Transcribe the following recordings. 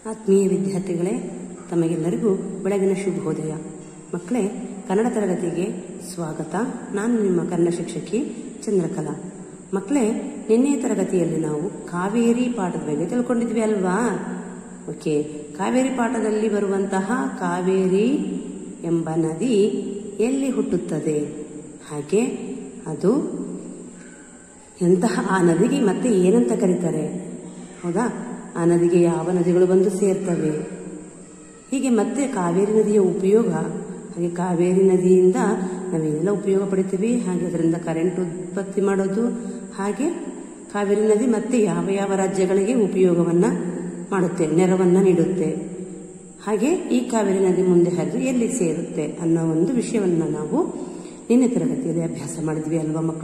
ಆತ್ಮೀಯ ವಿದ್ಯಾರ್ಥಿಗಳೇ ತಮಗೆಲ್ಲರಿಗೂ ಬೆಳಗಿನ ಶುಭೋದಯ ಮಕ್ಕಳೇ ಕನ್ನಡ ತರಗತಿಗೆ ಸ್ವಾಗತ ನಾನು ನಿಮ್ಮ ಕನ್ನಡ ಶಿಕ್ಷಕಿ ಚಂದ್ರಕಲಾ ಮಕ್ಕಳೇ ನಿನ್ನೆಯ ತರಗತಿಯಲ್ಲಿ ನಾವು ಕಾವೇರಿ ಪಾಠದ ಬಗ್ಗೆ ತಿಳ್ಕೊಂಡಿದ್ವಿ ಅಲ್ವಾ ಓಕೆ ಕಾವೇರಿ ಪಾಠದಲ್ಲಿ ಬರುವಂತಹ ಕಾವೇರಿ ಎಂಬ ನದಿ ಎಲ್ಲಿ ಹುಟ್ಟುತ್ತದೆ ಹಾಗೆ ಅದು ಎಂತಹ ಆ ನದಿಗೆ ಮತ್ತೆ ಏನಂತ ಕರೀತಾರೆ ಹೌದಾ ಆ ನದಿಗೆ ಯಾವ ನದಿಗಳು ಬಂದು ಸೇರ್ತವೆ ಹೀಗೆ ಮತ್ತೆ ಕಾವೇರಿ ನದಿಯ ಉಪಯೋಗ ಹಾಗೆ ಕಾವೇರಿ ನದಿಯಿಂದ ನಾವೇನೆಲ್ಲ ಉಪಯೋಗ ಪಡಿತೀವಿ ಹಾಗೆ ಅದರಿಂದ ಕರೆಂಟ್ ಉತ್ಪತ್ತಿ ಮಾಡೋದು ಹಾಗೆ ಕಾವೇರಿ ನದಿ ಮತ್ತೆ ಯಾವ ಯಾವ ರಾಜ್ಯಗಳಿಗೆ ಉಪಯೋಗವನ್ನ ಮಾಡುತ್ತೆ ನೆರವನ್ನ ನೀಡುತ್ತೆ ಹಾಗೆ ಈ ಕಾವೇರಿ ನದಿ ಮುಂದೆ ಹರಿದು ಎಲ್ಲಿ ಸೇರುತ್ತೆ ಅನ್ನೋ ಒಂದು ವಿಷಯವನ್ನ ನಾವು ನಿನ್ನೆ ತರಗತಿಯಲ್ಲಿ ಅಭ್ಯಾಸ ಮಾಡಿದ್ವಿ ಅಲ್ವಾ ಮಕ್ಕಳ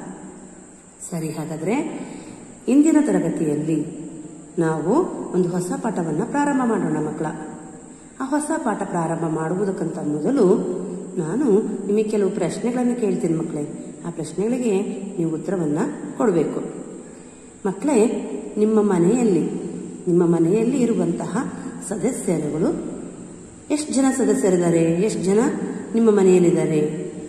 ಸರಿ ಹಾಗಾದ್ರೆ ಇಂದಿನ ತರಗತಿಯಲ್ಲಿ ನಾವು ಒಂದು ಹೊಸ ಪಾಠವನ್ನ ಪ್ರಾರಂಭ ಮಾಡೋಣ ಮಕ್ಕಳ ಆ ಹೊಸ ಪಾಠ ಪ್ರಾರಂಭ ಮಾಡುವುದಕ್ಕಿಂತ ಮೊದಲು ನಾನು ನಿಮಗೆ ಕೆಲವು ಪ್ರಶ್ನೆಗಳನ್ನು ಕೇಳ್ತೀನಿ ಮಕ್ಕಳೇ ಆ ಪ್ರಶ್ನೆಗಳಿಗೆ ನೀವು ಉತ್ತರವನ್ನ ಕೊಡಬೇಕು ಮಕ್ಕಳೇ ನಿಮ್ಮ ಮನೆಯಲ್ಲಿ ನಿಮ್ಮ ಮನೆಯಲ್ಲಿ ಇರುವಂತಹ ಸದಸ್ಯರುಗಳು ಎಷ್ಟು ಜನ ಸದಸ್ಯರಿದ್ದಾರೆ ಎಷ್ಟು ಜನ ನಿಮ್ಮ ಮನೆಯಲ್ಲಿದ್ದಾರೆ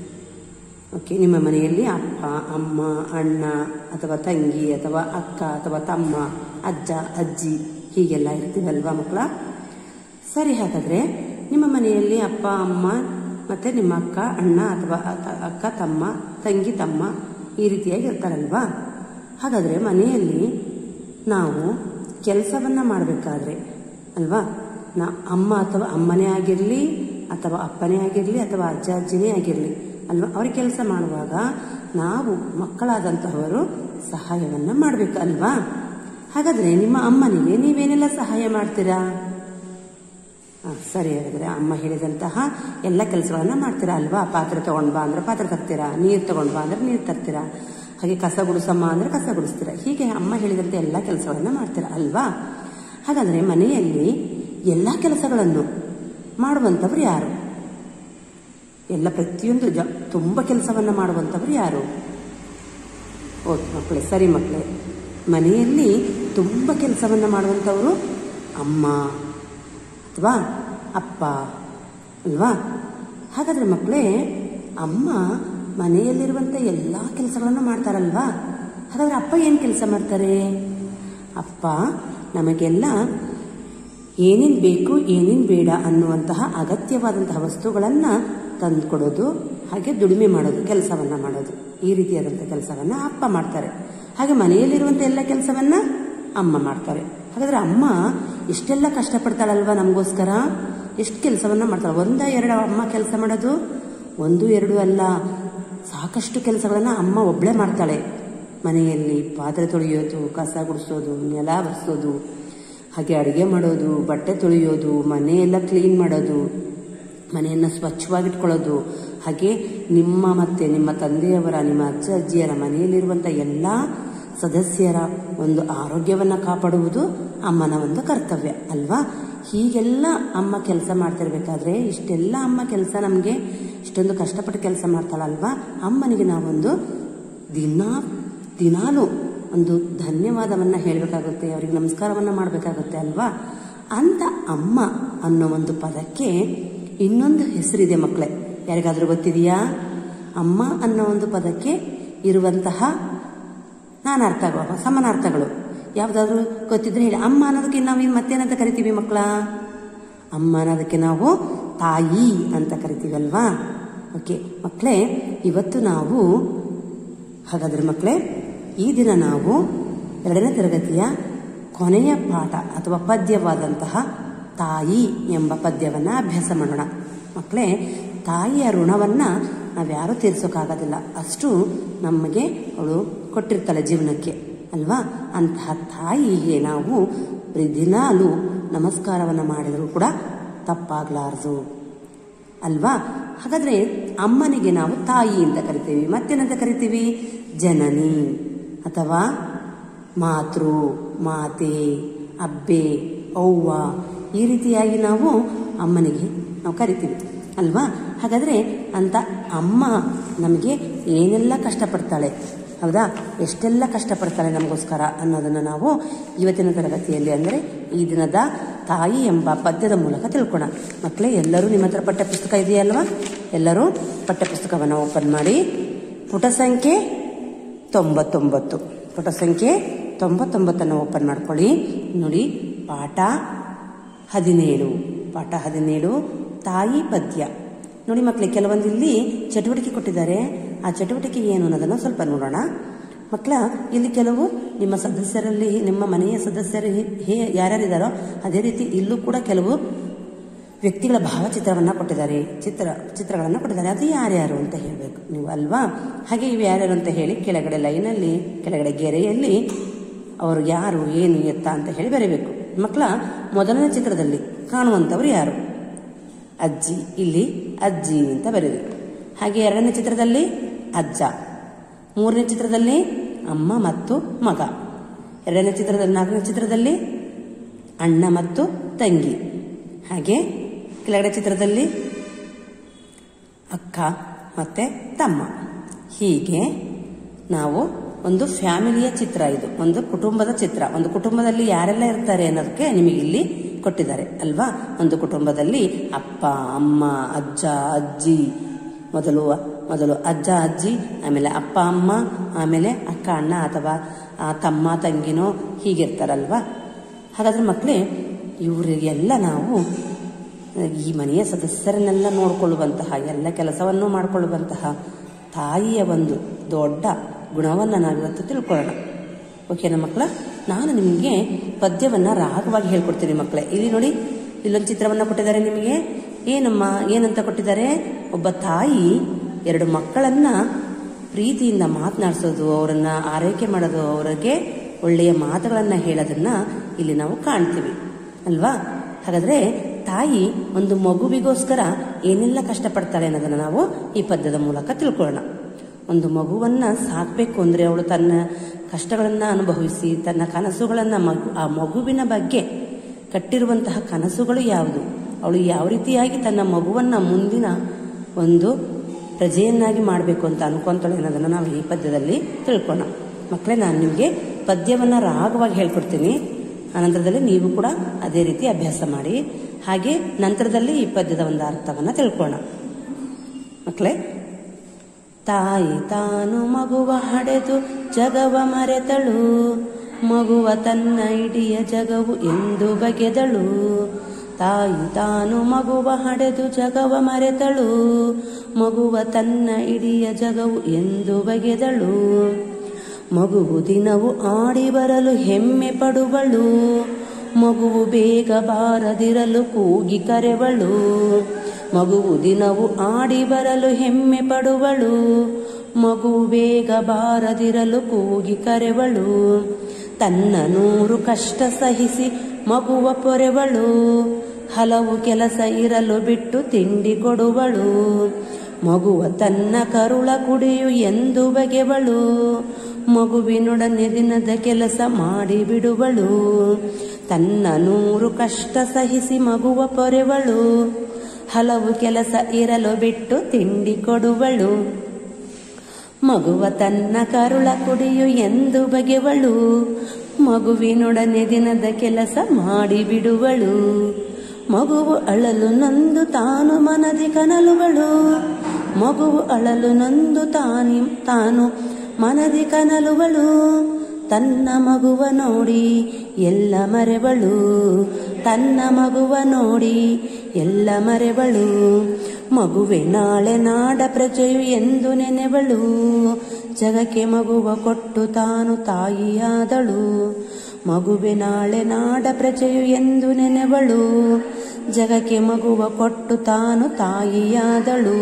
ಓಕೆ ನಿಮ್ಮ ಮನೆಯಲ್ಲಿ ಅಪ್ಪ ಅಮ್ಮ ಅಣ್ಣ ಅಥವಾ ತಂಗಿ ಅಥವಾ ಅಕ್ಕ ಅಥವಾ ತಮ್ಮ ಅಜ್ಜ ಅಜ್ಜಿ ಹೀಗೆಲ್ಲ ಇರ್ತೀವಲ್ವಾ ಮಕ್ಕಳ ಸರಿ ಹಾಗಾದ್ರೆ ನಿಮ್ಮ ಮನೆಯಲ್ಲಿ ಅಪ್ಪ ಅಮ್ಮ ಮತ್ತೆ ನಿಮ್ಮ ಅಕ್ಕ ಅಣ್ಣ ಅಥವಾ ಅ- ಅಕ್ಕ ತಮ್ಮ ತಂಗಿ ತಮ್ಮ ಈ ರೀತಿಯಾಗಿ ಇರ್ತಾರಲ್ವಾ ಹಾಗಾದ್ರೆ ಮನೆಯಲ್ಲಿ ನಾವು ಕೆಲಸವನ್ನ ಮಾಡಬೇಕಾದ್ರೆ ಅಲ್ವಾ ನಾ ಅಮ್ಮ ಅಥವಾ ಅಮ್ಮನೇ ಆಗಿರಲಿ ಅಥವಾ ಅಪ್ಪನೇ ಆಗಿರಲಿ ಅಥವಾ ಅಜ್ಜ ಅಜ್ಜಿನೇ ಆಗಿರಲಿ ಅಲ್ವಾ ಅವ್ರ ಕೆಲಸ ಮಾಡುವಾಗ ನಾವು ಮಕ್ಕಳಾದಂತಹವರು ಸಹಾಯವನ್ನ ಮಾಡ್ಬೇಕು ಅಲ್ವಾ ಹಾಗಾದ್ರೆ ನಿಮ್ಮ ಅಮ್ಮನಿಗೆ ನೀವೇನೆಲ್ಲ ಸಹಾಯ ಮಾಡ್ತೀರಾ ಆ, ಸರಿ ಹಾಗಾದ್ರೆ ಅಮ್ಮ ಹೇಳಿದಂತಹ ಎಲ್ಲ ಕೆಲಸಗಳನ್ನ ಮಾಡ್ತೀರಾ ಅಲ್ವಾ ಪಾತ್ರೆ ತಗೊಂಡ್ ಬಾ ಅಂದ್ರೆ ಪಾತ್ರೆ ತರ್ತೀರಾ ನೀರು ತಗೊಂಡ್ ಬಾ ಅಂದ್ರೆ ನೀರು ತರ್ತೀರಾ ಹಾಗೆ ಕಸ ಗುಡಿಸಮ್ಮ ಅಂದ್ರೆ ಕಸ ಗುಡಿಸ್ತೀರಾ ಹೀಗೆ ಅಮ್ಮ ಹೇಳಿದಂತೆ ಎಲ್ಲ ಕೆಲಸಗಳನ್ನ ಮಾಡ್ತೀರಾ ಅಲ್ವಾ ಹಾಗಾದ್ರೆ ಮನೆಯಲ್ಲಿ ಎಲ್ಲ ಕೆಲಸಗಳನ್ನು ಮಾಡುವಂಥವ್ರು ಯಾರು ಎಲ್ಲ ಪ್ರತಿಯೊಂದು ಜ ತುಂಬ ಕೆಲಸವನ್ನ ಮಾಡುವಂಥವ್ರು ಯಾರು ಓ ಮಕ್ಕಳೇ ಸರಿ ಮಕ್ಕಳೇ ಮನೆಯಲ್ಲಿ ತುಂಬ ಕೆಲಸವನ್ನ ಮಾಡುವಂಥವರು ಅಮ್ಮ ಅಥವಾ ಅಪ್ಪ ಅಲ್ವಾ ಹಾಗಾದ್ರೆ ಮಕ್ಕಳೇ ಅಮ್ಮ ಮನೆಯಲ್ಲಿರುವಂಥ ಎಲ್ಲ ಕೆಲಸಗಳನ್ನು ಮಾಡ್ತಾರಲ್ವಾ ಹಾಗಾದ್ರೆ ಅಪ್ಪ ಏನು ಕೆಲಸ ಮಾಡ್ತಾರೆ ಅಪ್ಪ ನಮಗೆಲ್ಲ ಏನೇನು ಬೇಕು ಏನೇನು ಬೇಡ ಅನ್ನುವಂತಹ ಅಗತ್ಯವಾದಂತಹ ವಸ್ತುಗಳನ್ನು ತಂದುಕೊಡೋದು ಹಾಗೆ ದುಡಿಮೆ ಮಾಡೋದು ಕೆಲಸವನ್ನ ಮಾಡೋದು ಈ ರೀತಿಯಾದಂಥ ಕೆಲಸವನ್ನ ಅಪ್ಪ ಮಾಡ್ತಾರೆ ಹಾಗೆ ಮನೆಯಲ್ಲಿರುವಂಥ ಎಲ್ಲ ಕೆಲಸವನ್ನ ಅಮ್ಮ ಮಾಡ್ತಾರೆ ಹಾಗಾದ್ರೆ ಅಮ್ಮ ಇಷ್ಟೆಲ್ಲ ಕಷ್ಟಪಡ್ತಾಳಲ್ವಾ ನಮಗೋಸ್ಕರ ಎಷ್ಟು ಕೆಲಸವನ್ನ ಮಾಡ್ತಾಳೆ ಒಂದ ಎರಡು ಅಮ್ಮ ಕೆಲಸ ಮಾಡೋದು ಒಂದು ಎರಡು ಅಲ್ಲ ಸಾಕಷ್ಟು ಕೆಲಸಗಳನ್ನ ಅಮ್ಮ ಒಬ್ಳೆ ಮಾಡ್ತಾಳೆ ಮನೆಯಲ್ಲಿ ಪಾತ್ರೆ ತೊಳೆಯೋದು ಕಸ ಗುಡಿಸೋದು ನೆಲ ಒರೆಸೋದು ಹಾಗೆ ಅಡುಗೆ ಮಾಡೋದು ಬಟ್ಟೆ ತೊಳೆಯೋದು ಮನೆಯೆಲ್ಲ ಕ್ಲೀನ್ ಮಾಡೋದು ಮನೆಯನ್ನು ಸ್ವಚ್ಛವಾಗಿಟ್ಕೊಳ್ಳೋದು ಹಾಗೆ ನಿಮ್ಮ ಮತ್ತೆ ನಿಮ್ಮ ತಂದೆಯವರ ನಿಮ್ಮ ಅಜ್ಜ ಅಜ್ಜಿಯರ ಮನೆಯಲ್ಲಿರುವಂಥ ಎಲ್ಲ ಸದಸ್ಯರ ಒಂದು ಆರೋಗ್ಯವನ್ನ ಕಾಪಾಡುವುದು ಅಮ್ಮನ ಒಂದು ಕರ್ತವ್ಯ ಅಲ್ವಾ ಹೀಗೆಲ್ಲ ಅಮ್ಮ ಕೆಲಸ ಮಾಡ್ತಿರ್ಬೇಕಾದ್ರೆ ಇಷ್ಟೆಲ್ಲ ಅಮ್ಮ ಕೆಲಸ ನಮಗೆ ಇಷ್ಟೊಂದು ಕಷ್ಟಪಟ್ಟು ಕೆಲಸ ಮಾಡ್ತಾಳಲ್ವಾ ಅಮ್ಮನಿಗೆ ನಾವೊಂದು ದಿನ ದಿನಾಲು ಒಂದು ಧನ್ಯವಾದವನ್ನ ಹೇಳಬೇಕಾಗುತ್ತೆ ಅವರಿಗೆ ನಮಸ್ಕಾರವನ್ನ ಮಾಡಬೇಕಾಗುತ್ತೆ ಅಲ್ವಾ ಅಂತ ಅಮ್ಮ ಅನ್ನೋ ಒಂದು ಪದಕ್ಕೆ ಇನ್ನೊಂದು ಹೆಸರಿದೆ ಮಕ್ಕಳೇ ಯಾರಿಗಾದ್ರೂ ಗೊತ್ತಿದೆಯಾ ಅಮ್ಮ ಅನ್ನೋ ಒಂದು ಪದಕ್ಕೆ ಇರುವಂತಹ ನಾನಾರ್ಥಗಳು ಸಮಾನಾರ್ಥಗಳು ಯಾವ್ದಾದ್ರು ಗೊತ್ತಿದ್ರೆ ಹೇಳಿ ಅಮ್ಮ ಅನ್ನೋದಕ್ಕೆ ನಾವು ಇನ್ನು ಮತ್ತೇನಂತ ಕರಿತೀವಿ ಮಕ್ಕಳ ಅಮ್ಮ ಅನ್ನೋದಕ್ಕೆ ನಾವು ತಾಯಿ ಅಂತ ಕರಿತೀವಲ್ವಾ ಓಕೆ ಮಕ್ಕಳೇ ಇವತ್ತು ನಾವು ಹಾಗಾದ್ರೆ ಮಕ್ಕಳೇ ಈ ದಿನ ನಾವು ಎರಡನೇ ತರಗತಿಯ ಕೊನೆಯ ಪಾಠ ಅಥವಾ ಪದ್ಯವಾದಂತಹ ತಾಯಿ ಎಂಬ ಪದ್ಯವನ್ನ ಅಭ್ಯಾಸ ಮಾಡೋಣ ಮಕ್ಕಳೇ ತಾಯಿಯ ಋಣವನ್ನ ನಾವ್ಯಾರೂ ತೀರ್ಸೋಕ್ಕಾಗೋದಿಲ್ಲ ಅಷ್ಟು ನಮಗೆ ಅವಳು ಕೊಟ್ಟಿರ್ತಾಳೆ ಜೀವನಕ್ಕೆ ಅಲ್ವಾ ಅಂತಹ ತಾಯಿಗೆ ನಾವು ದಿನಾಲು ನಮಸ್ಕಾರವನ್ನ ಮಾಡಿದರೂ ಕೂಡ ತಪ್ಪಾಗ್ಲಾರ್ದು ಅಲ್ವಾ ಹಾಗಾದ್ರೆ ಅಮ್ಮನಿಗೆ ನಾವು ತಾಯಿ ಅಂತ ಕರಿತೀವಿ ಮತ್ತೇನಂತ ಕರಿತೀವಿ ಜನನಿ ಅಥವಾ ಮಾತೃ ಮಾತೆ ಅಬ್ಬೆ ಅವ್ವ ಈ ರೀತಿಯಾಗಿ ನಾವು ಅಮ್ಮನಿಗೆ ನಾವು ಕರಿತೀವಿ ಅಲ್ವಾ ಹಾಗಾದ್ರೆ ಅಂತ ಅಮ್ಮ ನಮಗೆ ಏನೆಲ್ಲ ಕಷ್ಟಪಡ್ತಾಳೆ ಹೌದಾ ಎಷ್ಟೆಲ್ಲ ಕಷ್ಟಪಡ್ತಾಳೆ ನಮಗೋಸ್ಕರ ಅನ್ನೋದನ್ನು ನಾವು ಇವತ್ತಿನ ತರಗತಿಯಲ್ಲಿ ಅಂದರೆ ಈ ದಿನದ ತಾಯಿ ಎಂಬ ಪದ್ಯದ ಮೂಲಕ ತಿಳ್ಕೋಣ ಮಕ್ಕಳೇ ಎಲ್ಲರೂ ನಿಮ್ಮ ಹತ್ರ ಪಠ್ಯ ಪುಸ್ತಕ ಇದೆಯಲ್ವಾ ಎಲ್ಲರೂ ಪಠ್ಯ ಪುಸ್ತಕವನ್ನು ಓಪನ್ ಮಾಡಿ ಪುಟ ಸಂಖ್ಯೆ ತೊಂಬತ್ತೊಂಬತ್ತು ಪುಟ ಸಂಖ್ಯೆ ತೊಂಬತ್ತೊಂಬತ್ತನ್ನು ಓಪನ್ ಮಾಡ್ಕೊಳ್ಳಿ ನೋಡಿ ಪಾಠ ಹದಿನೇಳು ಪಾಠ ಹದಿನೇಳು ತಾಯಿ ಪದ್ಯ ನೋಡಿ ಮಕ್ಕಳಿಗೆ ಕೆಲವೊಂದು ಇಲ್ಲಿ ಚಟುವಟಿಕೆ ಕೊಟ್ಟಿದ್ದಾರೆ ಆ ಚಟುವಟಿಕೆ ಏನು ಅನ್ನೋದನ್ನು ಸ್ವಲ್ಪ ನೋಡೋಣ ಮಕ್ಕಳ ಇಲ್ಲಿ ಕೆಲವು ನಿಮ್ಮ ಸದಸ್ಯರಲ್ಲಿ ನಿಮ್ಮ ಮನೆಯ ಸದಸ್ಯರು ಹೇ ಯಾರ್ಯಾರಿದ್ದಾರೋ ಅದೇ ರೀತಿ ಇಲ್ಲೂ ಕೂಡ ಕೆಲವು ವ್ಯಕ್ತಿಗಳ ಭಾವಚಿತ್ರವನ್ನು ಕೊಟ್ಟಿದ್ದಾರೆ ಚಿತ್ರ ಚಿತ್ರಗಳನ್ನು ಕೊಟ್ಟಿದ್ದಾರೆ ಅದು ಯಾರ್ಯಾರು ಅಂತ ಹೇಳಬೇಕು ನೀವು ಅಲ್ವಾ ಹಾಗೆ ಇವು ಯಾರ್ಯಾರು ಅಂತ ಹೇಳಿ ಕೆಳಗಡೆ ಲೈನಲ್ಲಿ ಕೆಳಗಡೆ ಗೆರೆಯಲ್ಲಿ ಅವರು ಯಾರು ಏನು ಎತ್ತ ಅಂತ ಹೇಳಿ ಬರೀಬೇಕು ಮಕ್ಕಳ ಮೊದಲನೇ ಚಿತ್ರದಲ್ಲಿ ಕಾಣುವಂಥವ್ರು ಯಾರು ಅಜ್ಜಿ ಇಲ್ಲಿ ಅಜ್ಜಿ ಅಂತ ಬರೀರಿ ಹಾಗೆ ಎರಡನೇ ಚಿತ್ರದಲ್ಲಿ ಅಜ್ಜ ಮೂರನೇ ಚಿತ್ರದಲ್ಲಿ ಅಮ್ಮ ಮತ್ತು ಮಗ ಎರಡನೇ ಚಿತ್ರದಲ್ಲಿ ನಾಲ್ಕನೇ ಚಿತ್ರದಲ್ಲಿ ಅಣ್ಣ ಮತ್ತು ತಂಗಿ ಹಾಗೆ ಕೆಳಗಡೆ ಚಿತ್ರದಲ್ಲಿ ಅಕ್ಕ ಮತ್ತೆ ತಮ್ಮ ಹೀಗೆ ನಾವು ಒಂದು ಫ್ಯಾಮಿಲಿಯ ಚಿತ್ರ ಇದು ಒಂದು ಕುಟುಂಬದ ಚಿತ್ರ ಒಂದು ಕುಟುಂಬದಲ್ಲಿ ಯಾರೆಲ್ಲ ಇರ್ತಾರೆ ಅನ್ನೋದಕ್ಕೆ ನಿಮಗೆ ಇಲ್ಲಿ ಕೊಟ್ಟಿದ್ದಾರೆ ಅಲ್ವಾ ಒಂದು ಕುಟುಂಬದಲ್ಲಿ ಅಪ್ಪ ಅಮ್ಮ ಅಜ್ಜ ಅಜ್ಜಿ ಮೊದಲು ಮೊದಲು ಅಜ್ಜ ಅಜ್ಜಿ ಆಮೇಲೆ ಅಪ್ಪ ಅಮ್ಮ ಆಮೇಲೆ ಅಕ್ಕ ಅಣ್ಣ ಅಥವಾ ಆ ತಮ್ಮ ತಂಗಿನೋ ಹೀಗಿರ್ತಾರಲ್ವಾ ಹಾಗಾದ್ರೆ ಮಕ್ಕಳೇ ಇವರಿಗೆಲ್ಲ ನಾವು ಈ ಮನೆಯ ಸದಸ್ಯರನ್ನೆಲ್ಲ ನೋಡಿಕೊಳ್ಳುವಂತಹ ಎಲ್ಲ ಕೆಲಸವನ್ನು ಮಾಡಿಕೊಳ್ಳುವಂತಹ ತಾಯಿಯ ಒಂದು ದೊಡ್ಡ ಗುಣವನ್ನು ನಾವಿವತ್ತು ತಿಳ್ಕೊಳ್ಳೋಣ ಓಕೆನಾ ಮಕ್ಕಳ ನಾನು ನಿಮಗೆ ಪದ್ಯವನ್ನು ರಾಗವಾಗಿ ಹೇಳ್ಕೊಡ್ತೀನಿ ಮಕ್ಕಳೇ ಇಲ್ಲಿ ನೋಡಿ ಇಲ್ಲೊಂದು ಚಿತ್ರವನ್ನು ಕೊಟ್ಟಿದ್ದಾರೆ ನಿಮಗೆ ಏನಮ್ಮ ಏನಂತ ಕೊಟ್ಟಿದ್ದಾರೆ ಒಬ್ಬ ತಾಯಿ ಎರಡು ಮಕ್ಕಳನ್ನ ಪ್ರೀತಿಯಿಂದ ಮಾತನಾಡಿಸೋದು ಅವರನ್ನ ಆರೈಕೆ ಮಾಡೋದು ಅವರಿಗೆ ಒಳ್ಳೆಯ ಮಾತುಗಳನ್ನು ಹೇಳೋದನ್ನ ಇಲ್ಲಿ ನಾವು ಕಾಣ್ತೀವಿ ಅಲ್ವಾ ಹಾಗಾದ್ರೆ ತಾಯಿ ಒಂದು ಮಗುವಿಗೋಸ್ಕರ ಏನೆಲ್ಲ ಕಷ್ಟಪಡ್ತಾಳೆ ಅನ್ನೋದನ್ನ ನಾವು ಈ ಪದ್ಯದ ಮೂಲಕ ತಿಳ್ಕೊಳ್ಳೋಣ ಒಂದು ಮಗುವನ್ನ ಸಾಕಬೇಕು ಅಂದ್ರೆ ಅವಳು ತನ್ನ ಕಷ್ಟಗಳನ್ನ ಅನುಭವಿಸಿ ತನ್ನ ಕನಸುಗಳನ್ನ ಮಗು ಆ ಮಗುವಿನ ಬಗ್ಗೆ ಕಟ್ಟಿರುವಂತಹ ಕನಸುಗಳು ಯಾವುದು ಅವಳು ಯಾವ ರೀತಿಯಾಗಿ ತನ್ನ ಮಗುವನ್ನ ಮುಂದಿನ ಒಂದು ಪ್ರಜೆಯನ್ನಾಗಿ ಮಾಡಬೇಕು ಅಂತ ಅನ್ಕೊಂತಾಳೆ ಅನ್ನೋದನ್ನ ನಾವು ಈ ಪದ್ಯದಲ್ಲಿ ತಿಳ್ಕೋಣ ಮಕ್ಕಳೇ ನಾನು ನಿಮಗೆ ಪದ್ಯವನ್ನ ರಾಗವಾಗಿ ಹೇಳ್ಕೊಡ್ತೀನಿ ಅನಂತರದಲ್ಲಿ ನೀವು ಕೂಡ ಅದೇ ರೀತಿ ಅಭ್ಯಾಸ ಮಾಡಿ ಹಾಗೆ ನಂತರದಲ್ಲಿ ಈ ಪದ್ಯದ ಒಂದು ಅರ್ಥವನ್ನ ತಿಳ್ಕೋಣ ಮಕ್ಕಳೇ ತಾಯಿ ತಾನು ಮಗುವ ಹಡೆದು ಜಗವ ಮರೆತಳು ಮಗುವ ತನ್ನ ಇಡಿಯ ಜಗವು ಎಂದು ಬಗೆದಳು ತಾಯಿ ತಾನು ಮಗುವ ಹಡೆದು ಜಗವ ಮರೆತಳು ಮಗುವ ತನ್ನ ಇಡಿಯ ಜಗವು ಎಂದು ಬಗೆದಳು ಮಗುವು ದಿನವು ಆಡಿ ಬರಲು ಹೆಮ್ಮೆ ಪಡುವಳು ಮಗುವು ಬೇಗ ಬಾರದಿರಲು ಕೂಗಿ ಕರೆವಳು ಮಗುವು ದಿನವು ಆಡಿ ಬರಲು ಹೆಮ್ಮೆ ಪಡುವಳು ಮಗುವು ಬೇಗ ಬಾರದಿರಲು ಕೂಗಿ ಕರೆವಳು ತನ್ನ ನೂರು ಕಷ್ಟ ಸಹಿಸಿ ಮಗುವ ಪೊರೆವಳು ಹಲವು ಕೆಲಸ ಇರಲು ಬಿಟ್ಟು ತಿಂಡಿ ಕೊಡುವಳು ಮಗುವ ತನ್ನ ಕರುಳ ಕುಡಿಯು ಎಂದು ಬಗೆವಳು ಮಗುವಿನೊಡನೆ ದಿನದ ಕೆಲಸ ಮಾಡಿ ಬಿಡುವಳು ತನ್ನ ನೂರು ಕಷ್ಟ ಸಹಿಸಿ ಮಗುವ ಪೊರೆವಳು ಹಲವು ಕೆಲಸ ಇರಲು ಬಿಟ್ಟು ತಿಂಡಿ ಕೊಡುವಳು ಮಗುವ ತನ್ನ ಕರುಳ ಕುಡಿಯು ಎಂದು ಬಗೆವಳು ಮಗುವಿನೊಡನೆ ದಿನದ ಕೆಲಸ ಮಾಡಿ ಬಿಡುವಳು ಮಗುವು ಅಳಲು ನೊಂದು ತಾನು ಮನದಿ ಕನಲುಗಳು ಮಗುವು ಅಳಲು ನೊಂದು ತಾನಿ ತಾನು ಮನದಿ ಕನಲುಗಳು ತನ್ನ ಮಗುವ ನೋಡಿ ಎಲ್ಲ ಮರೆವಳು ತನ್ನ ಮಗುವ ನೋಡಿ ಎಲ್ಲ ಮರೆವಳು ಮಗುವೆ ನಾಳೆ ನಾಡ ಪ್ರಜೆಯು ಎಂದು ನೆನೆವಳು ಜಗಕ್ಕೆ ಮಗುವ ಕೊಟ್ಟು ತಾನು ತಾಯಿಯಾದಳು ಮಗುವೆ ನಾಳೆ ನಾಡ ಪ್ರಜೆಯು ಎಂದು ನೆನೆವಳು ಜಗಕ್ಕೆ ಮಗುವ ಕೊಟ್ಟು ತಾನು ತಾಯಿಯಾದಳು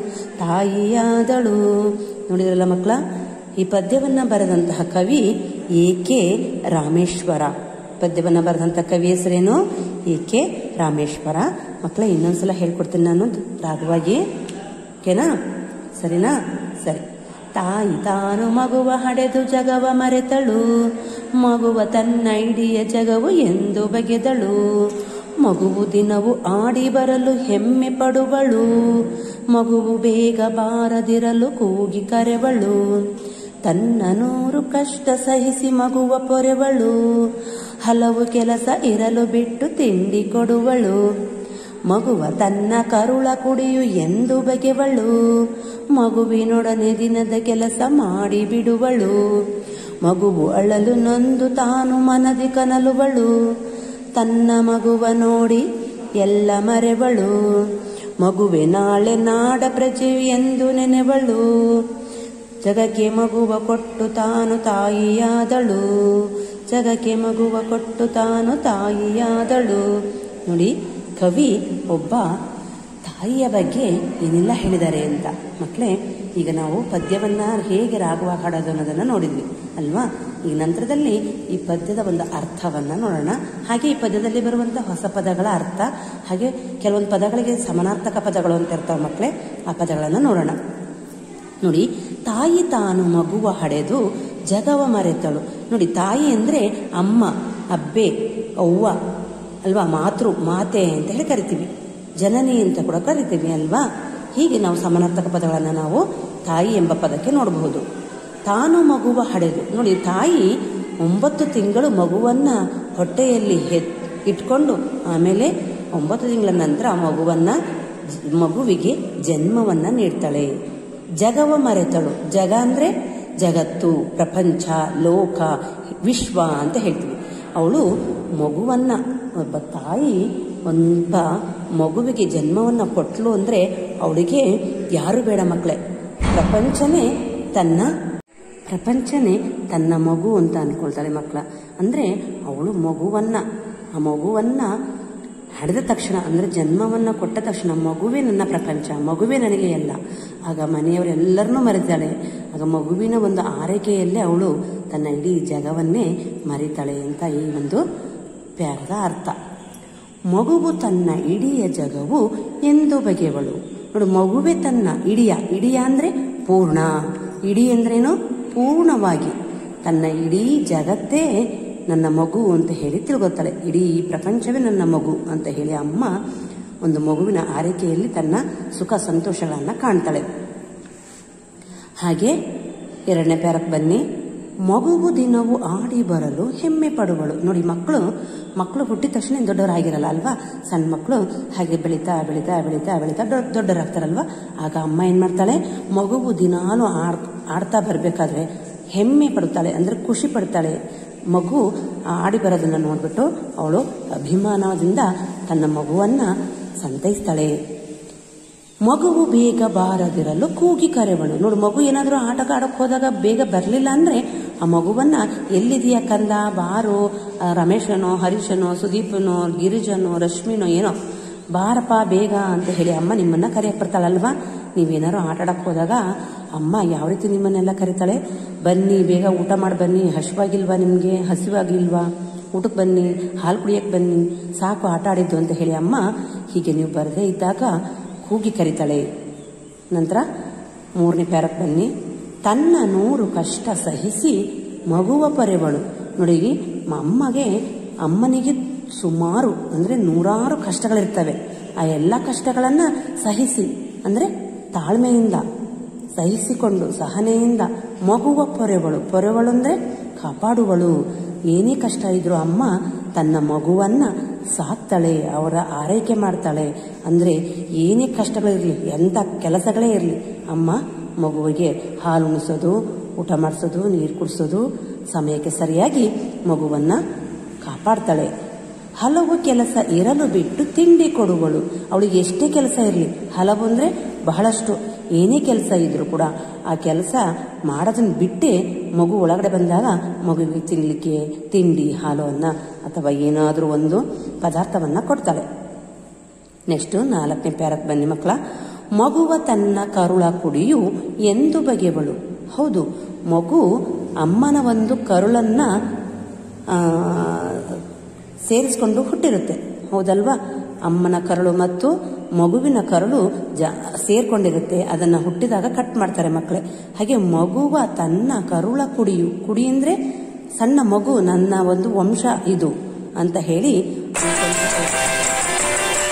ತಾಯಿಯಾದಳು ನೋಡಿದ್ರಲ್ಲ ಮಕ್ಕಳ ಈ ಪದ್ಯವನ್ನ ಬರೆದಂತಹ ಕವಿ ಎ ಕೆ ರಾಮೇಶ್ವರ ಪದ್ಯವನ್ನ ಬರೆದಂತಹ ಕವಿ ಹೆಸರೇನು ಎ ಕೆ ರಾಮೇಶ್ವರ ಮಕ್ಕಳ ಇನ್ನೊಂದ್ಸಲ ಹೇಳ್ಕೊಡ್ತೀನಿ ನಾನು ರಾಗವಾಗಿ ಓಕೆನಾ ಸರಿನಾ ಸರಿ ತಾಯಿ ತಾನು ಮಗುವ ಹಡೆದು ಜಗವ ಮರೆತಳು ಮಗುವ ತನ್ನ ಇಡಿಯ ಜಗವು ಎಂದು ಬಗೆದಳು ಮಗುವು ದಿನವು ಆಡಿ ಬರಲು ಹೆಮ್ಮೆ ಪಡುವಳು ಮಗುವು ಬೇಗ ಬಾರದಿರಲು ಕೂಗಿ ಕರೆವಳು ತನ್ನ ನೂರು ಕಷ್ಟ ಸಹಿಸಿ ಮಗುವ ಪೊರೆವಳು ಹಲವು ಕೆಲಸ ಇರಲು ಬಿಟ್ಟು ತಿಂಡಿ ಕೊಡುವಳು ಮಗುವ ತನ್ನ ಕರುಳ ಕುಡಿಯು ಎಂದು ಬಗೆವಳು ಮಗುವಿನೊಡನೆ ದಿನದ ಕೆಲಸ ಮಾಡಿ ಬಿಡುವಳು ಮಗುವು ಅಳಲು ನೊಂದು ತಾನು ಮನದಿ ಕನಲುವಳು ತನ್ನ ಮಗುವ ನೋಡಿ ಎಲ್ಲ ಮರೆವಳು ಮಗುವೆ ನಾಳೆ ನಾಡ ಪ್ರಜೆಯು ಎಂದು ನೆನೆವಳು ಜಗಕ್ಕೆ ಮಗುವ ಕೊಟ್ಟು ತಾನು ತಾಯಿಯಾದಳು ಜಗಕ್ಕೆ ಮಗುವ ಕೊಟ್ಟು ತಾನು ತಾಯಿಯಾದಳು ನೋಡಿ ಕವಿ ಒಬ್ಬ ತಾಯಿಯ ಬಗ್ಗೆ ಏನೆಲ್ಲ ಹೇಳಿದ್ದಾರೆ ಅಂತ ಮಕ್ಕಳೇ ಈಗ ನಾವು ಪದ್ಯವನ್ನ ಹೇಗೆ ರಾಗವಾಗಿ ಹಾಡೋದು ಅನ್ನೋದನ್ನ ನೋಡಿದ್ವಿ ಅಲ್ವಾ ಈ ನಂತರದಲ್ಲಿ ಈ ಪದ್ಯದ ಒಂದು ಅರ್ಥವನ್ನ ನೋಡೋಣ ಹಾಗೆ ಈ ಪದ್ಯದಲ್ಲಿ ಬರುವಂತಹ ಹೊಸ ಪದಗಳ ಅರ್ಥ ಹಾಗೆ ಕೆಲವೊಂದು ಪದಗಳಿಗೆ ಸಮಾನಾರ್ಥಕ ಪದಗಳು ಅಂತ ಇರ್ತಾವೆ ಮಕ್ಕಳೇ ಆ ಪದಗಳನ್ನು ನೋಡೋಣ ನೋಡಿ ತಾಯಿ ತಾನು ಮಗುವ ಹಡೆದು ಜಗವ ಮರೆತಳು ನೋಡಿ ತಾಯಿ ಅಂದ್ರೆ ಅಮ್ಮ ಅಬ್ಬೆ ಅವ್ವ ಅಲ್ವಾ ಮಾತೃ ಮಾತೆ ಅಂತ ಹೇಳಿ ಕರಿತೀವಿ ಜನನಿ ಅಂತ ಕೂಡ ಕರಿತೀವಿ ಅಲ್ವಾ ಹೀಗೆ ನಾವು ಸಮಾನಾರ್ಥಕ ಪದಗಳನ್ನು ನಾವು ತಾಯಿ ಎಂಬ ಪದಕ್ಕೆ ನೋಡಬಹುದು ತಾನು ಮಗುವ ಹಡೆದು ನೋಡಿ ತಾಯಿ ಒಂಬತ್ತು ತಿಂಗಳು ಮಗುವನ್ನ ಹೊಟ್ಟೆಯಲ್ಲಿ ಹೆತ್ ಇಟ್ಕೊಂಡು ಆಮೇಲೆ ಒಂಬತ್ತು ತಿಂಗಳ ನಂತರ ಆ ಮಗುವನ್ನ ಮಗುವಿಗೆ ಜನ್ಮವನ್ನ ನೀಡ್ತಾಳೆ ಜಗವ ಮರೆತಳು ಜಗ ಅಂದ್ರೆ ಜಗತ್ತು ಪ್ರಪಂಚ ಲೋಕ ವಿಶ್ವ ಅಂತ ಹೇಳ್ತೀವಿ ಅವಳು ಮಗುವನ್ನ ಒಬ್ಬ ತಾಯಿ ಒಬ್ಬ ಮಗುವಿಗೆ ಜನ್ಮವನ್ನ ಕೊಟ್ಲು ಅಂದ್ರೆ ಅವಳಿಗೆ ಯಾರು ಬೇಡ ಮಕ್ಕಳೇ ಪ್ರಪಂಚನೇ ತನ್ನ ಪ್ರಪಂಚನೇ ತನ್ನ ಮಗು ಅಂತ ಅನ್ಕೊಳ್ತಾಳೆ ಮಕ್ಕಳ ಅಂದ್ರೆ ಅವಳು ಮಗುವನ್ನ ಆ ಮಗುವನ್ನ ಹಡೆದ ತಕ್ಷಣ ಅಂದ್ರೆ ಜನ್ಮವನ್ನ ಕೊಟ್ಟ ತಕ್ಷಣ ಮಗುವೇ ನನ್ನ ಪ್ರಪಂಚ ಮಗುವೇ ನನಗೆ ಎಲ್ಲ ಆಗ ಮನೆಯವರೆಲ್ಲರನ್ನೂ ಮರೆತಾಳೆ ಆಗ ಮಗುವಿನ ಒಂದು ಆರೈಕೆಯಲ್ಲೇ ಅವಳು ತನ್ನ ಇಡೀ ಜಗವನ್ನೇ ಮರಿತಾಳೆ ಅಂತ ಈ ಒಂದು ಪ್ಯಾರದ ಅರ್ಥ ಮಗುವು ತನ್ನ ಇಡಿಯ ಜಗವು ಎಂದು ಬಗೆಯವಳು ನೋಡು ಮಗುವೆ ತನ್ನ ಇಡಿಯ ಇಡಿಯ ಅಂದ್ರೆ ಪೂರ್ಣ ಇಡಿ ಅಂದ್ರೇನು ಪೂರ್ಣವಾಗಿ ತನ್ನ ಇಡೀ ಜಗತ್ತೇ ನನ್ನ ಮಗು ಅಂತ ಹೇಳಿ ತಿಳ್ಕೊತಾಳೆ ಇಡೀ ಪ್ರಪಂಚವೇ ನನ್ನ ಮಗು ಅಂತ ಹೇಳಿ ಅಮ್ಮ ಒಂದು ಮಗುವಿನ ಆರೈಕೆಯಲ್ಲಿ ತನ್ನ ಸುಖ ಸಂತೋಷಗಳನ್ನ ಕಾಣ್ತಾಳೆ ಹಾಗೆ ಎರಡನೇ ಪ್ಯಾರಕ್ ಬನ್ನಿ ಮಗುವು ದಿನವು ಆಡಿ ಬರಲು ಹೆಮ್ಮೆ ಪಡುವಳು ನೋಡಿ ಮಕ್ಕಳು ಮಕ್ಕಳು ಹುಟ್ಟಿದ ತಕ್ಷಣ ದೊಡ್ಡವರಾಗಿರಲ್ಲ ಅಲ್ವಾ ಸಣ್ಣ ಮಕ್ಕಳು ಹಾಗೆ ಬೆಳೀತಾ ಬೆಳೀತಾ ಬೆಳೀತಾ ಬೆಳೀತಾ ದೊಡ್ಡ ದೊಡ್ಡವರಾಗ್ತಾರಲ್ವಾ ಆಗ ಅಮ್ಮ ಏನ್ ಮಾಡ್ತಾಳೆ ಮಗುವು ದಿನಾಲು ಆಡ್ ಆಡ್ತಾ ಬರ್ಬೇಕಾದ್ರೆ ಹೆಮ್ಮೆ ಪಡ್ತಾಳೆ ಅಂದ್ರೆ ಖುಷಿ ಪಡ್ತಾಳೆ ಮಗು ಆಡಿ ಬರೋದನ್ನ ನೋಡ್ಬಿಟ್ಟು ಅವಳು ಅಭಿಮಾನದಿಂದ ತನ್ನ ಮಗುವನ್ನ ಸಂತೈಸ್ತಾಳೆ ಮಗುವು ಬೇಗ ಬಾರದಿರಲು ಕೂಗಿ ಕರೆವಳು ನೋಡು ಮಗು ಏನಾದರೂ ಆಟಕ್ಕೆ ಆಡಕ್ಕೆ ಹೋದಾಗ ಬೇಗ ಬರಲಿಲ್ಲ ಅಂದ್ರೆ ಆ ಮಗುವನ್ನ ಎಲ್ಲಿದೆಯಾ ಕಂದ ಬಾರೋ ಆ ರಮೇಶನೋ ಹರೀಶನೋ ಸುದೀಪನೋ ಗಿರಿಜನೋ ರಶ್ಮಿನೋ ಏನೋ ಬಾರಪ್ಪ ಬೇಗ ಅಂತ ಹೇಳಿ ಅಮ್ಮ ನಿಮ್ಮನ್ನ ಕರೆಯಕ್ ಬರ್ತಾಳಲ್ವಾ ನೀವೇನಾದ್ರು ಆಟ ಆಡಕ್ ಹೋದಾಗ ಅಮ್ಮ ಯಾವ ರೀತಿ ನಿಮ್ಮನ್ನೆಲ್ಲ ಕರೀತಾಳೆ ಬನ್ನಿ ಬೇಗ ಊಟ ಮಾಡಿ ಬನ್ನಿ ಹಸಿವಾಗಿಲ್ವಾ ನಿಮ್ಗೆ ಹಸಿವಾಗಿಲ್ವಾ ಊಟಕ್ಕೆ ಬನ್ನಿ ಹಾಲು ಕುಡಿಯಕ್ಕೆ ಬನ್ನಿ ಸಾಕು ಆಟ ಆಡಿದ್ದು ಅಂತ ಹೇಳಿ ಅಮ್ಮ ಹೀಗೆ ನೀವು ಬರದೇ ಇದ್ದಾಗ ಕೂಗಿ ಕರೀತಾಳೆ ನಂತರ ಮೂರನೇ ಪ್ಯಾರಕ್ ಬನ್ನಿ ತನ್ನ ನೂರು ಕಷ್ಟ ಸಹಿಸಿ ಮಗುವ ಪರೆವಳು ನೋಡಿ ಮ- ಅಮ್ಮಗೆ ಅಮ್ಮನಿಗೆ ಸುಮಾರು ಅಂದ್ರೆ ನೂರಾರು ಕಷ್ಟಗಳಿರ್ತವೆ ಆ ಎಲ್ಲ ಕಷ್ಟಗಳನ್ನ ಸಹಿಸಿ ಅಂದ್ರೆ ತಾಳ್ಮೆಯಿಂದ ಸಹಿಸಿಕೊಂಡು ಸಹನೆಯಿಂದ ಮಗುವ ಪೊರೆವಳು ಪೊರೆವಳು ಅಂದ್ರೆ ಕಾಪಾಡುವಳು ಏನೇ ಕಷ್ಟ ಇದ್ರೂ ಅಮ್ಮ ತನ್ನ ಮಗುವನ್ನ ಸಾಕ್ತಾಳೆ ಅವರ ಆರೈಕೆ ಮಾಡ್ತಾಳೆ ಅಂದ್ರೆ ಏನೇ ಕಷ್ಟಗಳಿರಲಿ ಎಂಥ ಕೆಲಸಗಳೇ ಇರಲಿ ಅಮ್ಮ ಮಗುವಿಗೆ ಹಾಲು ಉಣಿಸೋದು ಊಟ ಮಾಡಿಸೋದು ನೀರು ಕುಡಿಸೋದು ಸಮಯಕ್ಕೆ ಸರಿಯಾಗಿ ಮಗುವನ್ನ ಕಾಪಾಡ್ತಾಳೆ ಹಲವು ಕೆಲಸ ಇರಲು ಬಿಟ್ಟು ತಿಂಡಿ ಕೊಡುವಳು ಅವಳಿಗೆ ಎಷ್ಟೇ ಕೆಲಸ ಇರಲಿ ಹಲವು ಅಂದ್ರೆ ಬಹಳಷ್ಟು ಏನೇ ಕೆಲಸ ಇದ್ರೂ ಕೂಡ ಆ ಕೆಲಸ ಮಾಡೋದನ್ನ ಬಿಟ್ಟೇ ಮಗು ಒಳಗಡೆ ಬಂದಾಗ ಮಗುವಿಗೆ ತಿನ್ಲಿಕ್ಕೆ ತಿಂಡಿ ಹಾಲು ಅನ್ನ ಅಥವಾ ಏನಾದರೂ ಒಂದು ಪದಾರ್ಥವನ್ನ ಕೊಡ್ತಾಳೆ ನೆಕ್ಸ್ಟ್ ನಾಲ್ಕನೇ ಪ್ಯಾರಕ್ ಬನ್ನಿ ಮಕ್ಕಳ ಮಗುವ ತನ್ನ ಕರುಳ ಕುಡಿಯು ಎಂದು ಬಗೆವಳು ಹೌದು ಮಗು ಅಮ್ಮನ ಒಂದು ಕರುಳನ್ನ ಆ, ಸೇರಿಸ್ಕೊಂಡು ಹುಟ್ಟಿರುತ್ತೆ ಹೌದಲ್ವಾ ಅಮ್ಮನ ಕರುಳು ಮತ್ತು ಮಗುವಿನ ಕರುಳು ಜ ಸೇರ್ಕೊಂಡಿರುತ್ತೆ ಅದನ್ನ ಹುಟ್ಟಿದಾಗ ಕಟ್ ಮಾಡ್ತಾರೆ ಮಕ್ಕಳೇ ಹಾಗೆ ಮಗುವ ತನ್ನ ಕರುಳ ಕುಡಿಯು ಕುಡಿ ಅಂದ್ರೆ ಸಣ್ಣ ಮಗು ನನ್ನ ಒಂದು ವಂಶ ಇದು ಅಂತ ಹೇಳಿ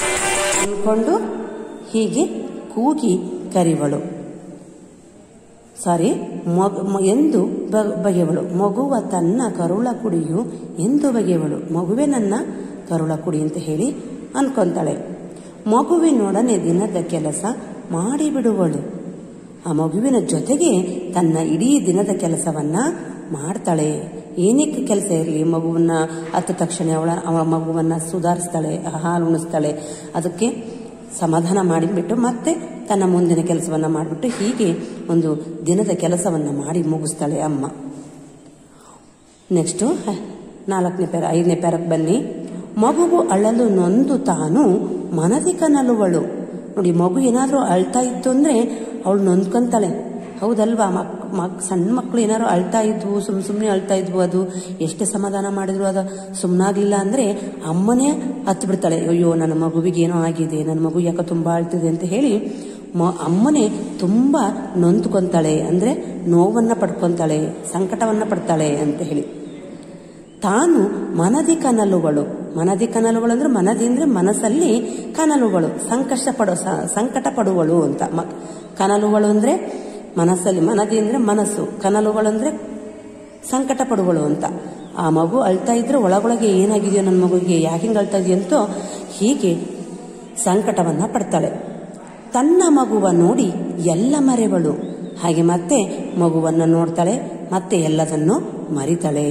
ಅನ್ಕೊಂಡು ಹೀಗೆ ಕೂಗಿ ಕರಿವಳು ಸಾರಿ ಮಗು ಮ- ಎಂದು ಬ- ಬಗೆಯವಳು ಮಗುವ ತನ್ನ ಕರುಳ ಕುಡಿಯು ಎಂದು ಬಗೆಯವಳು ಮಗುವೆ ನನ್ನ ಕರುಳ ಕುಡಿ ಅಂತ ಹೇಳಿ ಅನ್ಕೊಂತಾಳೆ ಮಗುವಿನೊಡನೆ ದಿನದ ಕೆಲಸ ಮಾಡಿಬಿಡುವಳು ಆ ಮಗುವಿನ ಜೊತೆಗೆ ತನ್ನ ಇಡೀ ದಿನದ ಕೆಲಸವನ್ನ ಮಾಡ್ತಾಳೆ ಏನಕ್ಕೆ ಕೆಲಸ ಇರಲಿ ಮಗುವನ್ನ ಹತ್ತ ತಕ್ಷಣ ಅವಳ ಅವ ಮಗುವನ್ನ ಸುಧಾರಿಸ್ತಾಳೆ ಹಾಲು ಉಣಿಸ್ತಾಳೆ ಅದಕ್ಕೆ ಸಮಾಧಾನ ಮಾಡಿಬಿಟ್ಟು ಮತ್ತೆ ತನ್ನ ಮುಂದಿನ ಕೆಲಸವನ್ನ ಮಾಡಿಬಿಟ್ಟು ಹೀಗೆ ಒಂದು ದಿನದ ಕೆಲಸವನ್ನ ಮಾಡಿ ಮುಗಿಸ್ತಾಳೆ ಅಮ್ಮ ನೆಕ್ಸ್ಟು ನಾಲ್ಕನೇ ಪ್ಯಾರ ಐದನೇ ಪ್ಯಾರಕ್ಕೆ ಬನ್ನಿ ಮಗುವು ಅಳಲು ನೊಂದು ತಾನು ಮನದಿ ಕನಲುವಳು ನೋಡಿ ಮಗು ಏನಾದರೂ ಅಳ್ತಾ ಇತ್ತು ಅಂದರೆ ಅವಳು ನೊಂದ್ಕೊಂತಾಳೆ ಹೌದಲ್ವಾ ಮಕ್ ಮಕ್ ಸಣ್ಣ ಮಕ್ಕಳು ಏನಾದ್ರು ಅಳ್ತಾ ಇದ್ವು ಸುಮ್ ಸುಮ್ಮನೆ ಅಳ್ತಾ ಇದ್ವು ಅದು ಎಷ್ಟೇ ಸಮಾಧಾನ ಮಾಡಿದ್ರು ಅದು ಸುಮ್ಮನಾಗ್ಲಿಲ್ಲ ಅಂದರೆ ಅಮ್ಮನೇ ಹತ್ತು ಬಿಡ್ತಾಳೆ ಅಯ್ಯೋ ನನ್ನ ಮಗುವಿಗೆ ಏನೋ ಆಗಿದೆ ನನ್ನ ಮಗು ಯಾಕೆ ತುಂಬ ಅಳ್ತಿದೆ ಅಂತ ಹೇಳಿ ಮ ಅಮ್ಮನೇ ತುಂಬ ನೊಂದ್ಕೊಂತಾಳೆ ಅಂದರೆ ನೋವನ್ನು ಪಡ್ಕೊತಾಳೆ ಸಂಕಟವನ್ನು ಪಡ್ತಾಳೆ ಅಂತ ಹೇಳಿ ತಾನು ಮನದಿ ಕನಲುಗಳು ಮನದಿ ಕನಲುಗಳು ಅಂದ್ರೆ ಮನದಿ ಅಂದ್ರೆ ಮನಸ್ಸಲ್ಲಿ ಕನಲುಗಳು ಸಂಕಷ್ಟ ಪಡೋ ಸ- ಸಂಕಟ ಪಡುವಳು ಅಂತ ಮ ಕನಲುಗಳು ಅಂದ್ರೆ ಮನಸ್ಸಲ್ಲಿ ಮನದಿ ಅಂದ್ರೆ ಮನಸ್ಸು ಕನಲುಗಳು ಅಂದ್ರೆ ಸಂಕಟ ಪಡುವಳು ಅಂತ ಆ ಮಗು ಅಳ್ತಾ ಇದ್ರೆ ಒಳಗೊಳಗೆ ಏನಾಗಿದೆಯೋ ನನ್ನ ಮಗುವಿಗೆ ಯಾಕೆ ಹಿಂಗೆ ಅಳ್ತಾ ಇದೆಯಂತೋ ಹೀಗೆ ಸಂಕಟವನ್ನ ಪಡ್ತಾಳೆ ತನ್ನ ಮಗುವ ನೋಡಿ ಎಲ್ಲ ಮರೆವಳು ಹಾಗೆ ಮತ್ತೆ ಮಗುವನ್ನು ನೋಡ್ತಾಳೆ ಮತ್ತೆ ಎಲ್ಲದನ್ನು ಮರಿತಾಳೆ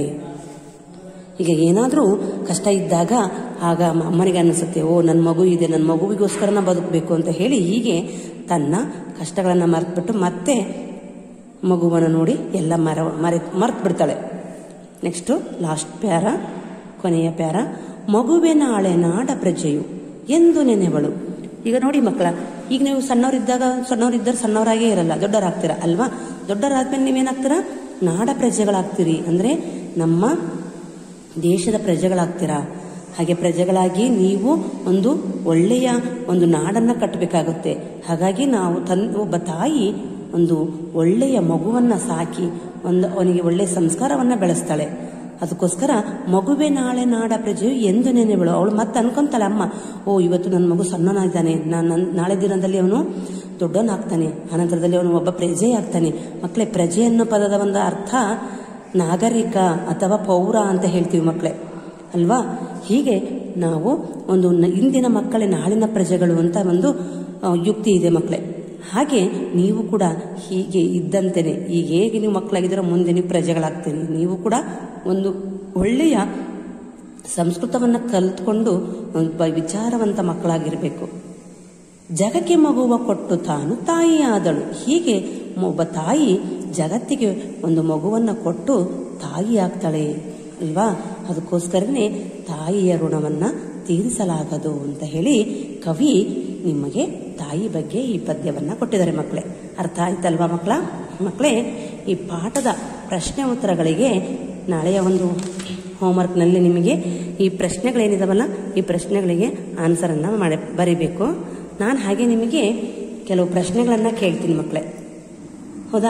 ಈಗ ಏನಾದರೂ ಕಷ್ಟ ಇದ್ದಾಗ ಆಗ ಮ- ಅಮ್ಮನಿಗೆ ಅನಿಸುತ್ತೆ ಓ ನನ್ನ ಮಗು ಇದೆ ನನ್ನ ಮಗುವಿಗೋಸ್ಕರ ನಾ ಬದುಕಬೇಕು ಅಂತ ಹೇಳಿ ಹೀಗೆ ತನ್ನ ಕಷ್ಟಗಳನ್ನು ಮರೆತುಬಿಟ್ಟು ಮತ್ತೆ ಮಗುವನ್ನು ನೋಡಿ ಎಲ್ಲ ಮರ ಮರೆ ಮರೆತು ಬಿಡ್ತಾಳೆ ನೆಕ್ಸ್ಟು ಲಾಸ್ಟ್ ಪ್ಯಾರ ಕೊನೆಯ ಪ್ಯಾರ ಮಗುವೆ ನಾಳೆ ನಾಡ ಪ್ರಜೆಯು ಎಂದು ನೆನೆವಳು ಈಗ ನೋಡಿ ಮಕ್ಕಳ ಈಗ ನೀವು ಸಣ್ಣವರಿದ್ದಾಗ ಸಣ್ಣವರಿದ್ದರೆ ಸಣ್ಣವರಾಗೇ ಇರಲ್ಲ ದೊಡ್ಡವರಾಗ್ತೀರಾ ಅಲ್ವಾ ದೊಡ್ಡವರಾದ್ಮೇಲೆ ನೀವೇನಾಗ್ತೀರಾ ನಾಡ ಪ್ರಜೆಗಳಾಗ್ತೀರಿ ಅಂದರೆ ನಮ್ಮ ದೇಶದ ಪ್ರಜೆಗಳಾಗ್ತೀರಾ ಹಾಗೆ ಪ್ರಜೆಗಳಾಗಿ ನೀವು ಒಂದು ಒಳ್ಳೆಯ ಒಂದು ನಾಡನ್ನ ಕಟ್ಟಬೇಕಾಗುತ್ತೆ ಹಾಗಾಗಿ ನಾವು ತನ್ ಒಬ್ಬ ತಾಯಿ ಒಂದು ಒಳ್ಳೆಯ ಮಗುವನ್ನ ಸಾಕಿ ಒಂದು ಅವನಿಗೆ ಒಳ್ಳೆಯ ಸಂಸ್ಕಾರವನ್ನ ಬೆಳೆಸ್ತಾಳೆ ಅದಕ್ಕೋಸ್ಕರ ಮಗುವೆ ನಾಳೆ ನಾಡ ಪ್ರಜೆಯು ಎಂದು ನೆನೆವಳು ಅವಳು ಮತ್ತೆ ಅನ್ಕೊಂತಾಳೆ ಅಮ್ಮ ಓ ಇವತ್ತು ನನ್ನ ಮಗು ಸಣ್ಣನಾಗಿದ್ದಾನೆ ನಾನು ನಾಳೆ ದಿನದಲ್ಲಿ ಅವನು ದೊಡ್ಡವನಾಗ್ತಾನೆ ಅನಂತರದಲ್ಲಿ ಅವನು ಒಬ್ಬ ಪ್ರಜೆ ಆಗ್ತಾನೆ ಮಕ್ಕಳೇ ಪ್ರಜೆ ಅನ್ನೋ ಪದದ ಒಂದು ಅರ್ಥ ನಾಗರಿಕ ಅಥವಾ ಪೌರ ಅಂತ ಹೇಳ್ತೀವಿ ಮಕ್ಕಳೇ ಅಲ್ವಾ ಹೀಗೆ ನಾವು ಒಂದು ನ- ಇಂದಿನ ಮಕ್ಕಳೇ ನಾಳಿನ ಪ್ರಜೆಗಳು ಅಂತ ಒಂದು ಆ, ಯುಕ್ತಿ ಇದೆ ಮಕ್ಕಳೇ ಹಾಗೆ ನೀವು ಕೂಡ ಹೀಗೆ ಇದ್ದಂತೆಯೇ ಈಗ ಹೇಗೆ ನೀವು ಮಕ್ಕಳಾಗಿದ್ದೀರೋ ಮುಂದೆ ನೀವು ಪ್ರಜೆಗಳಾಗ್ತೀರಿ ನೀವು ಕೂಡ ಒಂದು ಒಳ್ಳೆಯ ಸಂಸ್ಕೃತವನ್ನು ಕಲಿತ್ಕೊಂಡು ಒಬ್ಬ ವಿಚಾರವಂತ ಮಕ್ಕಳಾಗಿರಬೇಕು ಜಗಕ್ಕೆ ಮಗುವ ಕೊಟ್ಟು ತಾನು ತಾಯಿಯಾದಳು ಹೀಗೆ ಒಬ್ಬ ತಾಯಿ ಜಗತ್ತಿಗೆ ಒಂದು ಮಗುವನ್ನು ಕೊಟ್ಟು ತಾಯಿ ಆಗ್ತಾಳೆ ಅಲ್ವಾ ಅದಕ್ಕೋಸ್ಕರನೇ ತಾಯಿಯ ಋಣವನ್ನ ತೀರಿಸಲಾಗದು ಅಂತ ಹೇಳಿ ಕವಿ ನಿಮಗೆ ತಾಯಿ ಬಗ್ಗೆ ಈ ಪದ್ಯವನ್ನ ಕೊಟ್ಟಿದ್ದಾರೆ ಮಕ್ಕಳೇ ಅರ್ಥ ಆಯ್ತಲ್ವಾ ಮಕ್ಕಳ ಮಕ್ಕಳೇ ಈ ಪಾಠದ ಪ್ರಶ್ನೆ ಉತ್ತರಗಳಿಗೆ ನಾಳೆಯ ಒಂದು ಹೋಮ್ವರ್ಕ್ನಲ್ಲಿ ನಿಮಗೆ ಈ ಪ್ರಶ್ನೆಗಳೇನಿದಾವಲ್ಲ ಈ ಪ್ರಶ್ನೆಗಳಿಗೆ ಆನ್ಸರನ್ನು ಮಾಡಿ ಬರಿಬೇಕು ನಾನು ಹಾಗೆ ನಿಮಗೆ ಕೆಲವು ಪ್ರಶ್ನೆಗಳನ್ನು ಕೇಳ್ತೀನಿ ಮಕ್ಕಳೇ ಹೌದಾ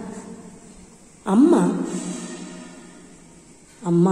ಅಮ್ಮ ಅಮ್ಮ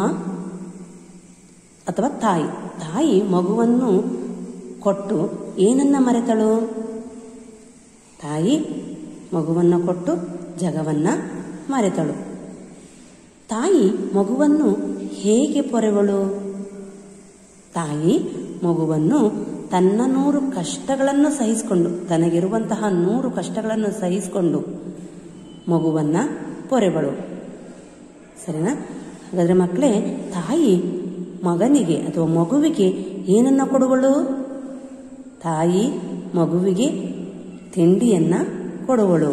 ಅಥವಾ ತಾಯಿ ತಾಯಿ ಮಗುವನ್ನು ಕೊಟ್ಟು ಏನನ್ನ ಮರೆತಳು ತಾಯಿ ಮಗುವನ್ನು ಕೊಟ್ಟು ಜಗವನ್ನ ಮರೆತಳು ತಾಯಿ ಮಗುವನ್ನು ಹೇಗೆ ಪೊರೆವಳು ತಾಯಿ ಮಗುವನ್ನು ತನ್ನ ನೂರು ಕಷ್ಟಗಳನ್ನು ಸಹಿಸಿಕೊಂಡು ತನಗಿರುವಂತಹ ನೂರು ಕಷ್ಟಗಳನ್ನು ಸಹಿಸಿಕೊಂಡು ಮಗುವನ್ನ ಪೊರೆವಳು ಸರಿನಾ ಹಾಗಾದ್ರೆ ಮಕ್ಕಳೇ ತಾಯಿ ಮಗನಿಗೆ ಅಥವಾ ಮಗುವಿಗೆ ಏನನ್ನ ಕೊಡುವಳು ತಾಯಿ ಮಗುವಿಗೆ ತಿಂಡಿಯನ್ನ ಕೊಡುವಳು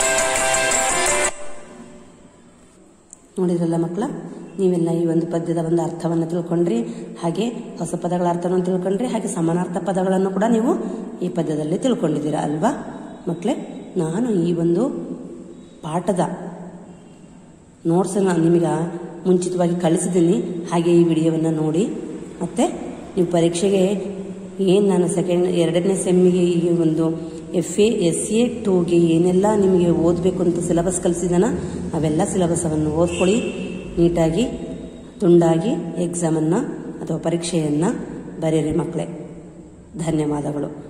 ನೋಡಿದ್ರಲ್ಲ ಮಕ್ಕಳ ನೀವೆಲ್ಲ ಈ ಒಂದು ಪದ್ಯದ ಒಂದು ಅರ್ಥವನ್ನು ತಿಳ್ಕೊಂಡ್ರಿ ಹಾಗೆ ಹೊಸ ಪದಗಳ ಅರ್ಥವನ್ನು ತಿಳ್ಕೊಂಡ್ರಿ ಹಾಗೆ ಸಮಾನಾರ್ಥ ಪದಗಳನ್ನು ಕೂಡ ನೀವು ಈ ಪದ್ಯದಲ್ಲಿ ತಿಳ್ಕೊಂಡಿದ್ದೀರಾ ಅಲ್ವಾ ಮಕ್ಕಳೇ ನಾನು ಈ ಒಂದು ಪಾಠದ ನೋಟ್ಸನ್ನು ನಿಮಗೆ ಮುಂಚಿತವಾಗಿ ಕಳಿಸಿದ್ದೀನಿ ಹಾಗೆ ಈ ವಿಡಿಯೋವನ್ನು ನೋಡಿ ಮತ್ತು ನೀವು ಪರೀಕ್ಷೆಗೆ ಏನು ನಾನು ಸೆಕೆಂಡ್ ಎರಡನೇ ಸೆಮ್ಮಿಗೆ ಈ ಒಂದು ಎಫ್ ಎ ಎಸ್ ಎ ಟೂಗೆ ಏನೆಲ್ಲ ನಿಮಗೆ ಓದಬೇಕು ಅಂತ ಸಿಲೆಬಸ್ ಕಲಿಸಿದಾನ ಅವೆಲ್ಲ ಸಿಲೆಬಸವನ್ನು ಓದ್ಕೊಳ್ಳಿ ನೀಟಾಗಿ ತುಂಡಾಗಿ ಎಕ್ಸಾಮನ್ನು ಅಥವಾ ಪರೀಕ್ಷೆಯನ್ನು ಬರೀರಿ ಮಕ್ಕಳೇ ಧನ್ಯವಾದಗಳು